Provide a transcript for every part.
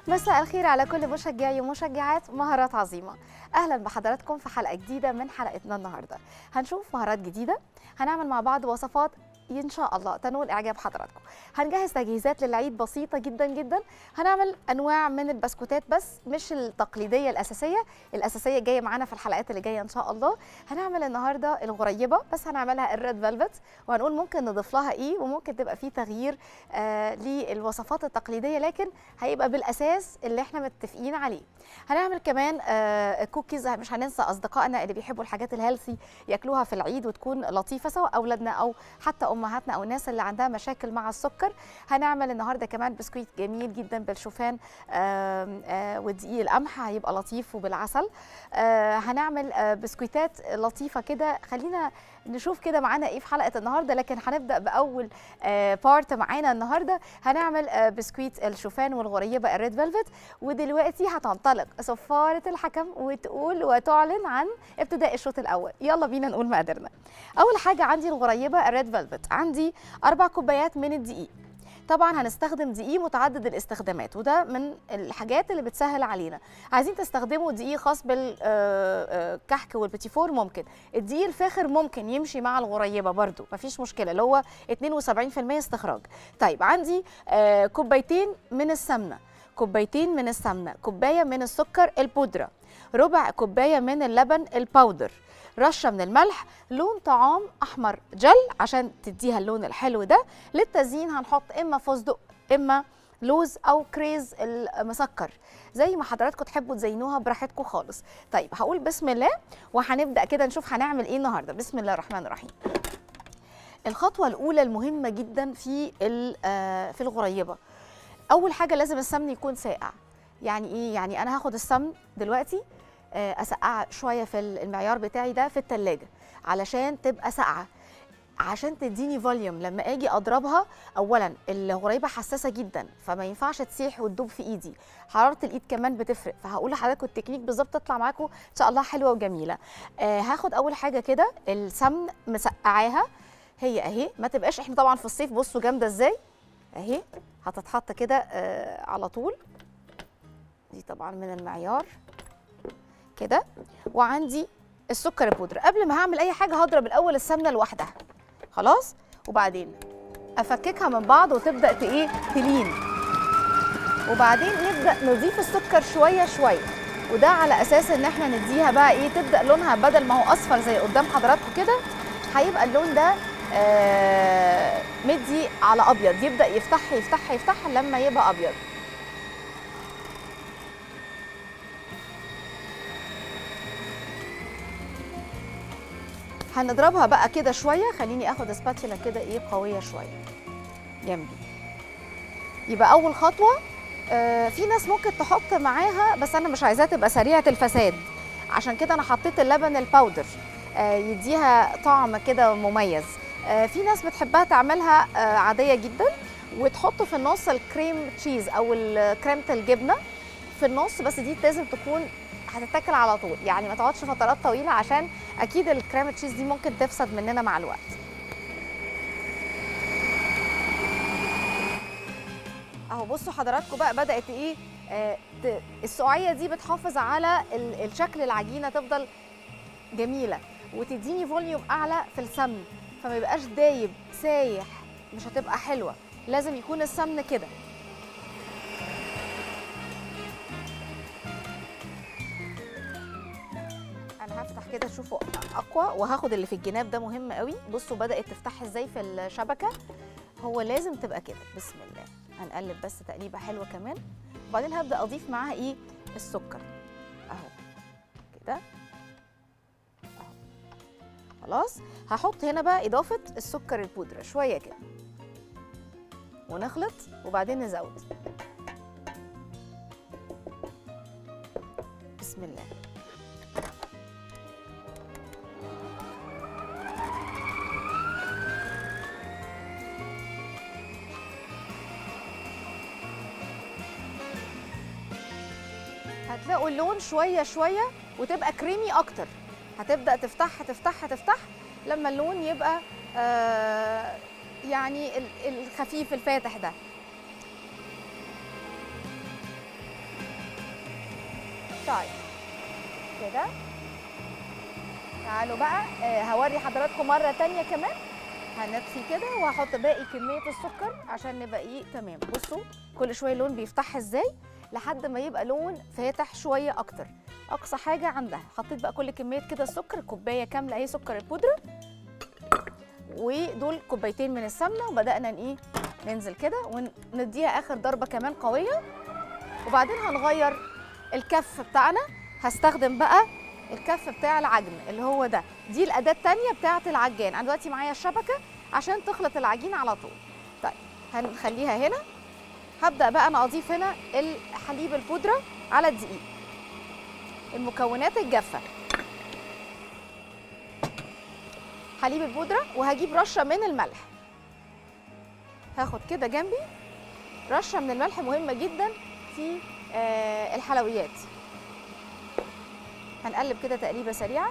مساء الخير على كل مشجعي ومشجعات مهارات عظيمة أهلا بحضراتكم في حلقة جديدة من حلقتنا النهاردة هنشوف مهارات جديدة هنعمل مع بعض وصفات ان شاء الله تنول اعجاب حضراتكم هنجهز تجهيزات للعيد بسيطه جدا جدا هنعمل انواع من البسكوتات بس مش التقليديه الاساسيه الاساسيه جايه معانا في الحلقات اللي جايه ان شاء الله هنعمل النهارده الغريبه بس هنعملها الريد فيلفت وهنقول ممكن نضيف لها ايه وممكن تبقى في تغيير آه للوصفات التقليديه لكن هيبقى بالاساس اللي احنا متفقين عليه هنعمل كمان آه كوكيز مش هننسى اصدقائنا اللي بيحبوا الحاجات الهيلثي ياكلوها في العيد وتكون لطيفه سواء اولادنا او حتى امهاتنا او الناس اللي عندها مشاكل مع السكر هنعمل النهارده كمان بسكويت جميل جدا بالشوفان آه آه ودقيق القمح هيبقى لطيف وبالعسل آه هنعمل آه بسكويتات لطيفه كده خلينا نشوف كده معانا ايه في حلقه النهارده لكن هنبدا باول آه بارت معانا النهارده هنعمل آه بسكويت الشوفان والغريبه الريد فيلفت ودلوقتي هتنطلق صفاره الحكم وتقول وتعلن عن ابتداء الشوط الاول يلا بينا نقول مقاديرنا اول حاجه عندي الغريبه الريد فيلفت عندي اربع كوبايات من الدقيق طبعا هنستخدم دقيق متعدد الاستخدامات وده من الحاجات اللي بتسهل علينا عايزين تستخدموا دقيق خاص بالكحك والبتيفور ممكن الدقيق الفاخر ممكن يمشي مع الغريبه برده مفيش مشكله اللي هو 72% استخراج طيب عندي كوبايتين من السمنه كوبايتين من السمنه كوبايه من السكر البودره ربع كوبايه من اللبن الباودر رشه من الملح لون طعام احمر جل عشان تديها اللون الحلو ده للتزيين هنحط اما فستق اما لوز او كريز المسكر زي ما حضراتكم تحبوا تزينوها براحتكم خالص طيب هقول بسم الله وهنبدا كده نشوف هنعمل ايه النهارده بسم الله الرحمن الرحيم الخطوه الاولى المهمه جدا في في الغريبه اول حاجه لازم السمن يكون ساقع يعني ايه يعني انا هاخد السمن دلوقتي اسقعها شويه في المعيار بتاعي ده في التلاجة علشان تبقى ساقعه عشان تديني فوليوم لما اجي اضربها اولا الغريبه حساسه جدا فما ينفعش تسيح وتدوب في ايدي حراره الايد كمان بتفرق فهقول لحضراتكم التكنيك بالظبط تطلع معاكم ان شاء الله حلوه وجميله آه هاخد اول حاجه كده السمن مسقعاها هي اهي ما تبقاش احنا طبعا في الصيف بصوا جامده ازاي اهي هتتحط كده آه على طول دي طبعا من المعيار كده وعندي السكر البودرة قبل ما هعمل اي حاجه هضرب الاول السمنه لوحدها خلاص وبعدين افككها من بعض وتبدا ايه تلين وبعدين نبدا نضيف السكر شويه شويه وده على اساس ان احنا نديها بقى ايه تبدا لونها بدل ما هو اصفر زي قدام حضراتكم كده هيبقى اللون ده آه مدي على ابيض يبدا يفتح يفتح يفتح لما يبقى ابيض هنضربها بقى كده شويه خليني اخد سباتشولا كده ايه قويه شويه جنبي يبقى اول خطوه آه في ناس ممكن تحط معاها بس انا مش عايزاها تبقى سريعه الفساد عشان كده انا حطيت اللبن الباودر آه يديها طعم كده مميز آه في ناس بتحبها تعملها آه عاديه جدا وتحط في النص الكريم تشيز او كريمه الجبنه في النص بس دي لازم تكون هتتاكل على طول يعني ما تقعدش فترات طويله عشان اكيد الكريم تشيز دي ممكن تفسد مننا مع الوقت اهو بصوا حضراتكم بقى بدات ايه آه السقعيه دي بتحافظ على الشكل العجينه تفضل جميله وتديني فوليوم اعلى في السمن فما يبقاش دايب سايح مش هتبقى حلوه لازم يكون السمن كده انا هفتح كده اشوفه اقوى وهاخد اللي في الجناب ده مهم قوي بصوا بدات تفتح ازاي في الشبكه هو لازم تبقى كده بسم الله هنقلب بس تقليبه حلوه كمان وبعدين هبدا اضيف معاها ايه السكر اهو كده اهو خلاص هحط هنا بقى اضافه السكر البودره شويه كده ونخلط وبعدين نزود بسم الله هتلاقوا اللون شويه شويه وتبقى كريمي اكتر هتبدا تفتح تفتح تفتح لما اللون يبقى آه يعني ال- الخفيف الفاتح ده طيب كده تعالوا بقى آه، هوري حضراتكم مرة تانية كمان هنطفي كده وهحط باقي كمية السكر عشان نبقى ايه تمام بصوا كل شوية اللون بيفتح ازاي لحد ما يبقى لون فاتح شوية أكتر أقصى حاجة عندها حطيت بقى كل كمية كده السكر كوباية كاملة اهي سكر البودرة ودول كوبايتين من السمنة وبدأنا ايه ننزل كده ونديها آخر ضربة كمان قوية وبعدين هنغير الكف بتاعنا هستخدم بقى الكف بتاع العجن اللي هو ده دي الأداة التانية بتاعة العجان أنا دلوقتي معايا الشبكة عشان تخلط العجين على طول طيب هنخليها هنا هبدأ بقى أنا أضيف هنا الحليب البودرة على الدقيق المكونات الجافة حليب البودرة وهجيب رشة من الملح هاخد كده جنبي رشة من الملح مهمة جدا في آه، الحلويات هنقلب كده تقليبة سريعة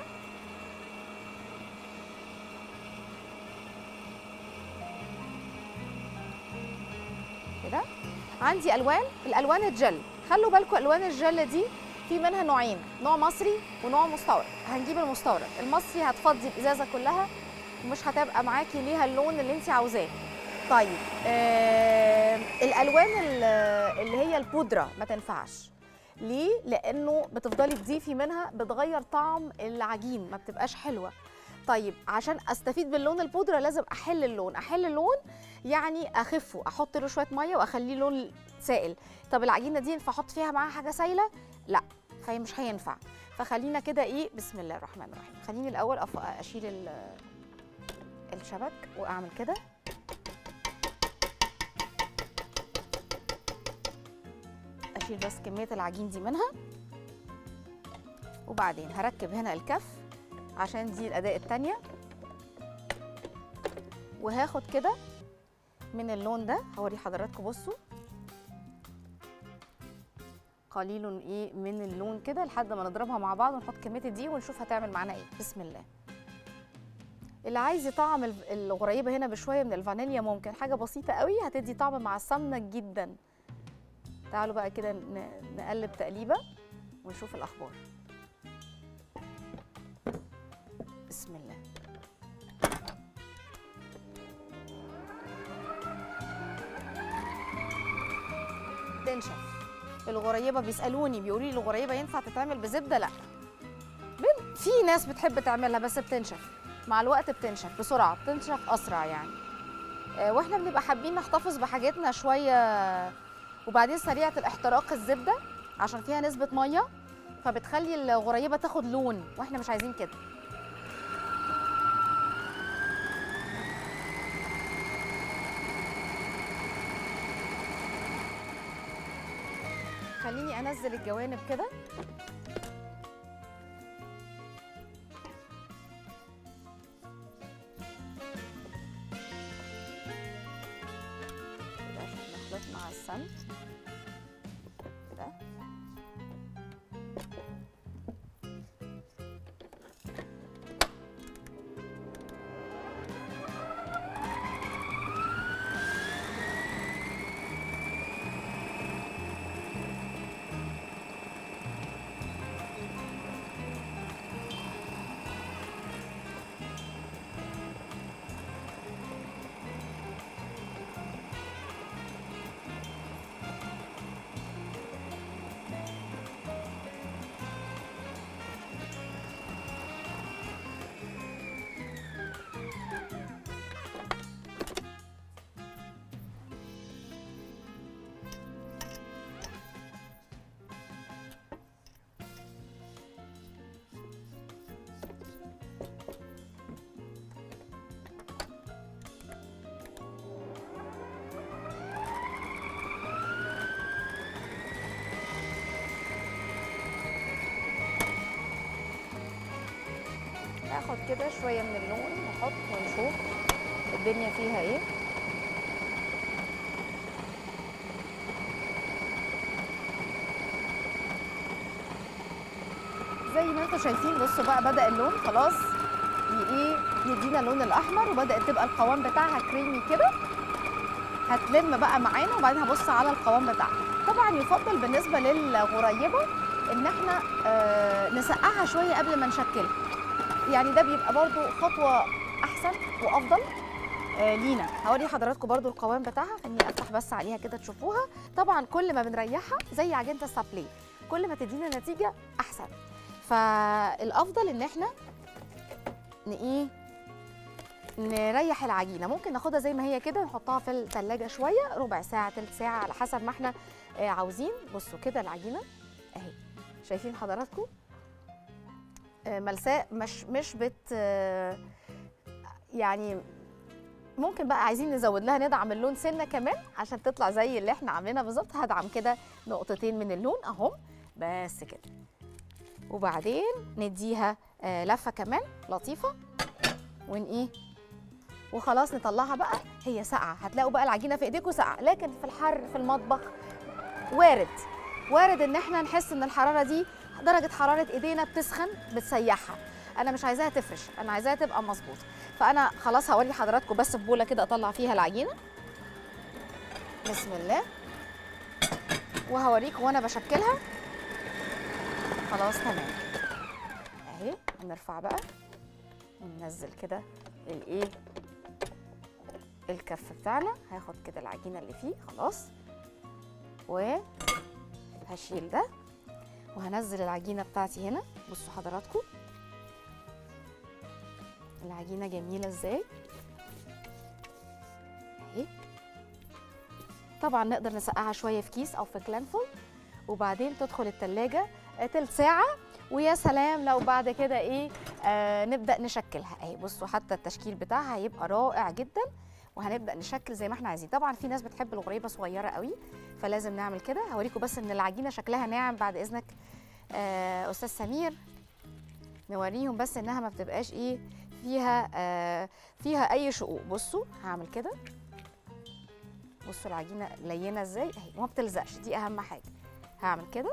كده عندي الوان الالوان الجل خلوا بالكم الوان الجل دي في منها نوعين نوع مصري ونوع مستورد هنجيب المستورد المصري هتفضي الازازه كلها ومش هتبقى معاكي ليها اللون اللي انت عاوزاه طيب آه الالوان ال- اللي هي البودره ما تنفعش ليه لانه بتفضلي تضيفي منها بتغير طعم العجين ما بتبقاش حلوه طيب عشان استفيد باللون البودره لازم احل اللون احل اللون يعني اخفه احط له شويه ميه واخليه لون سائل طب العجينه دي ينفع احط فيها معاها حاجه سايله لا فهي مش هينفع فخلينا كده ايه بسم الله الرحمن الرحيم خليني الاول أف- اشيل ال- الشبك واعمل كده اشيل بس كميه العجين دي منها وبعدين هركب هنا الكف عشان دي الاداء التانية وهاخد كده من اللون ده هوري حضراتكم بصوا قليل ايه من اللون كده لحد ما نضربها مع بعض ونحط كميه دي ونشوف هتعمل معانا ايه بسم الله اللي عايز يطعم الف- الغريبه هنا بشويه من الفانيليا ممكن حاجه بسيطه قوي هتدي طعم مع السمنه جدا تعالوا بقى كده ن- نقلب تقليبه ونشوف الاخبار بسم الله تنشف الغريبه بيسالوني بيقولوا لي الغريبه ينفع تتعمل بزبده لا بن- في ناس بتحب تعملها بس بتنشف مع الوقت بتنشف بسرعه بتنشف اسرع يعني آه، واحنا بنبقى حابين نحتفظ بحاجاتنا شويه وبعدين سريعه الاحتراق الزبده عشان فيها نسبه ميه فبتخلي الغريبه تاخد لون واحنا مش عايزين كده خليني انزل الجوانب كده كده عشان نخلط مع السمن كده ناخد كده شويه من اللون نحط ونشوف الدنيا فيها ايه زي ما انتم شايفين بصوا بقى بدا اللون خلاص ي- ايه يدينا اللون الاحمر وبدات تبقى القوام بتاعها كريمي كده هتلم بقى معانا وبعدين هبص على القوام بتاعها طبعا يفضل بالنسبه للغريبه ان احنا آه نسقعها شويه قبل ما نشكلها يعني ده بيبقى برضو خطوه احسن وافضل آه لينا هوري حضراتكم برضو القوام بتاعها خليني افتح بس عليها كده تشوفوها طبعا كل ما بنريحها زي عجينه السابلي كل ما تدينا نتيجه احسن فالافضل ان احنا ن ايه نريح العجينه ممكن ناخدها زي ما هي كده نحطها في الثلاجه شويه ربع ساعه ثلث ساعه على حسب ما احنا آه، عاوزين بصوا كده العجينه اهي شايفين حضراتكم آه، ملساء مش مش بت آه، يعني ممكن بقى عايزين نزود لها ندعم اللون سنه كمان عشان تطلع زي اللي احنا عاملينها بالظبط هدعم كده نقطتين من اللون اهم بس كده وبعدين نديها آه، لفه كمان لطيفه ون ايه وخلاص نطلعها بقى هي ساقعه هتلاقوا بقى العجينه في ايديكم ساقعه لكن في الحر في المطبخ وارد وارد ان احنا نحس ان الحراره دي درجه حراره ايدينا بتسخن بتسيحها انا مش عايزاها تفرش انا عايزاها تبقى مظبوطه فانا خلاص هوري حضراتكم بس في بوله كده اطلع فيها العجينه بسم الله وهوريكم وانا بشكلها خلاص تمام اهي هنرفع بقى وننزل كده الايه الكف بتاعنا هاخد كده العجينه اللي فيه خلاص وهشيل ده وهنزل العجينه بتاعتي هنا بصوا حضراتكم العجينه جميله ازاي اهي طبعا نقدر نسقعها شويه في كيس او في كلانفول وبعدين تدخل التلاجة آه، تلت ساعة ويا سلام لو بعد كده ايه آه نبدأ نشكلها اهي بصوا حتى التشكيل بتاعها هيبقى رائع جدا وهنبدأ نشكل زي ما احنا عايزين طبعا في ناس بتحب الغريبة صغيرة قوي فلازم نعمل كده هوريكم بس ان العجينة شكلها ناعم بعد اذنك آه استاذ سمير نوريهم بس انها ما بتبقاش ايه فيها آه فيها اي شقوق بصوا هعمل كده بصوا العجينه لينه ازاي اهي وما بتلزقش دي اهم حاجه هعمل كده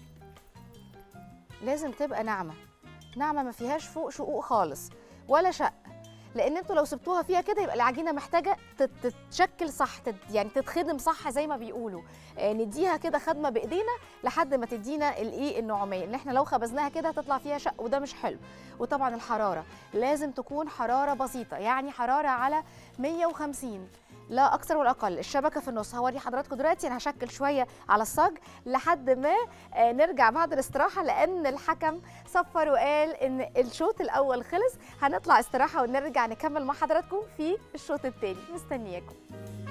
لازم تبقى ناعمه ناعمه ما فيهاش فوق شقوق خالص ولا شق لان انتوا لو سبتوها فيها كده يبقى العجينه محتاجه تت- تتشكل صح تت يعني تتخدم صح زي ما بيقولوا آه نديها كده خدمه بايدينا لحد ما تدينا الايه النعوميه ان احنا لو خبزناها كده هتطلع فيها شق وده مش حلو وطبعا الحراره لازم تكون حراره بسيطه يعني حراره على 150 لا اكثر ولا اقل الشبكه في النص هوري حضراتكم دلوقتي انا هشكل شويه على الصاج لحد ما آه، نرجع بعد الاستراحه لان الحكم صفر وقال ان الشوط الاول خلص هنطلع استراحه ونرجع نكمل مع حضراتكم في الشوط الثاني مستنياكم